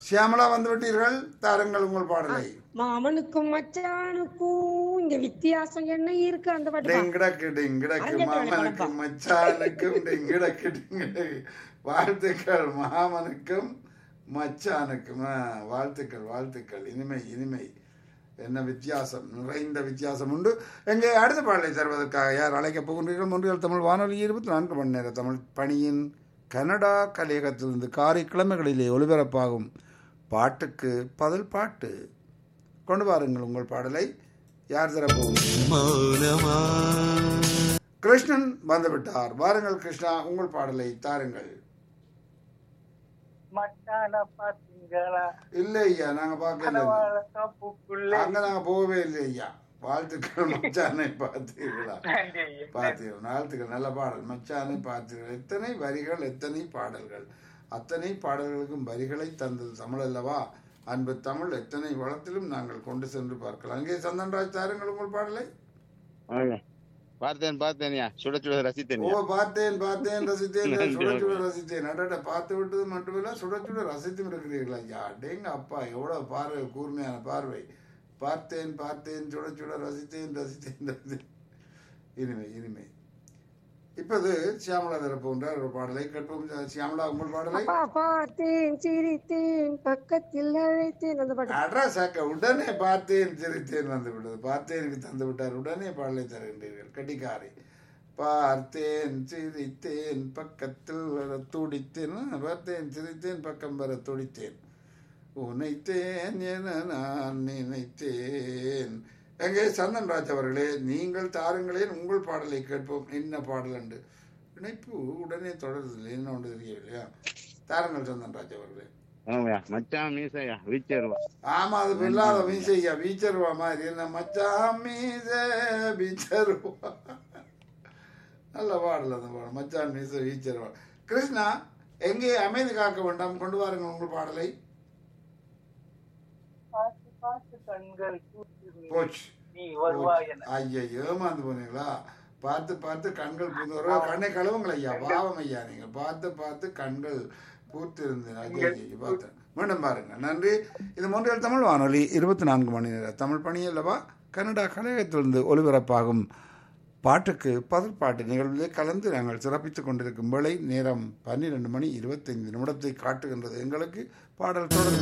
சியாமலா வந்து விட்டீர்கள் தாருங்கள் உங்கள் பாடலை மாமனுக்கும் மச்சானுக்கும் இங்க வித்தியாசம் என்ன இருக்கு அந்த பாட்டு பா. டெங்கிடக்கு டெங்கிடக்கு அரங்கேற்ற வேலை மாமனுக்கும் மச்சானுக்கும் டெங்கிடக்கு டெங்கிடக்கு வாழ்த்துக்கள் மாமனுக்கும் மச்சானுக்கும் ஆ, வாழ்த்துக்கள் வாழ்த்துக்கள் இனிமை இனிமை என்ன வித்தியாசம் நிறைந்த வித்தியாசம் உண்டு எங்கே அடுத்த பாடலை தருவதற்காக யார் அழைக்கப் போகின்றீர்கள் ஒன்றியல் தமிழ் வானொலி இருபத்தி நான்கு மணி நேர தமிழ் பணியின் கனடா கலையகத்திலிருந்து காரைக்கிழமைகளிலே ஒலிபரப்பாகும் பாட்டுக்கு பதில் பாட்டு கொண்டு வாருங்கள் உங்கள் பாடலை யார் தரப்போகும் மௌனமா கிருஷ்ணன் வந்துவிட்டார் வாருங்கள் கிருஷ்ணா உங்கள் பாடலை தாருங்கள் மட்டான பாத்தீங்களா இல்லை ஐயா நாங்க பார்க்கல கனவாழ காப்புக்குள்ளே அங்க நாங்க போகவே இல்லை ஐயா வாழ்த்துக்கள் மச்சானை பார்த்தீர்களா நன்றி ஐயா. பார்த்தீர்கள் வாழ்த்துக்கள் நல்ல பாடல் மச்சானை பார்த்தீர்கள் எத்தனை வரிகள் எத்தனை பாடல்கள் அத்தனை பாடல்களுக்கும் வரிகளை தந்தது தமிழ் அல்லவா அன்பு தமிழ் எத்தனை வளத்திலும் நாங்கள் கொண்டு சென்று பார்க்கலாம் அங்கே சந்தன்ராஜ் தாருங்கள் உங்கள் பாடலை பார்த்தேன் பார்த்தேன்யா சுட சுட ஓ ரசித்தேன்யா பார்த்தேன் பார்த்தேன் ரசித்தேன் நன்றி. சுட சுட ரசித்தேன் அடட பார்த்து விட்டது மட்டுமில்ல சுட சுட ரசித்தும் இருக்கிறீர்களா ஐயா அடேங்க அப்பா எவ்வளவு பார்வை கூர்மையான பார்வை பார்த்தேன் பார்த்தேன் சுட சுட ரசித்தேன் ரசித்தேன் ரசித்தேன் இனிமை இனிமை இப்போது சியாமலா தரப்போன்ற ஒரு பாடலை கேட்போம் சியாமலா உங்கள் பாடலை அப்பா பார்த்தேன் சிரித்தேன் பக்கத்தில் அழைத்தேன் அந்த பாட்டு அட்ரா சாக்க உடனே பார்த்தேன் சிரித்தேன் வந்து விட்டது பார்த்தேனுக்கு தந்து விட்டார் உடனே பாடலை தருகின்றீர்கள் கட்டிக்காரை பார்த்தேன் சிரித்தேன் பக்கத்தில் வர துடித்தேன் ஆ, பார்த்தேன் சிரித்தேன் பக்கம் வர துடித்தேன் உனைத்தேன் என நான் நினைத்தேன் எங்கே சந்தன் ராஜ் அவர்களே நீங்கள் தாருங்களேன் உங்கள் பாடலை கேட்போம் என்ன பாடல் என்று இணைப்பு உடனே தொடருதில்லை என்ன ஒன்று தெரியவில்லையா தாருங்கள் சந்தன் ராஜ் அவர்களே ஆமாய்யா மச்சான் மீசையா வீச்சருவா ஆமா அது இல்லாத மீசையா பீச்சருவா மாதிரி என்ன மச்சான் மீச பீச்சருவா நல்ல பாடல் அந்த பாடல் மச்சான் மீச பீச்சருவா கிருஷ்ணா எங்கே அமைதி காக்க வேண்டாம் கொண்டு வாருங்கள் உங்கள் பாடலை பார்த்து பார்த்து கண்கள் கூசுது. போச்சு நீ வருவாய் என ஐயா ஏமாந்து போனீங்களா பார்த்து பார்த்து கண்கள் பூந்து கண்ணை கழுவுங்கள் ஐயா பாவம் ஐயா நீங்க பார்த்து பார்த்து கண்கள் பூத்து இருந்தேன் ஐயா ஐயா, பார்த்தேன் மீண்டும் பாருங்க நன்றி இது மூன்றில் தமிழ் வானொலி இருபத்தி நான்கு மணி நேர தமிழ் பணி அல்லவா கனடா கலையகத்திலிருந்து ஒலிபரப்பாகும் பாட்டுக்கு பதில் பாட்டு நிகழ்விலே கலந்து நாங்கள் சிறப்பித்துக் கொண்டிருக்கும் வேளை நேரம் பன்னிரெண்டு மணி இருபத்தைந்து நிமிடத்தை காட்டுகின்றது எங்களுக்கு பாடல் தொடர்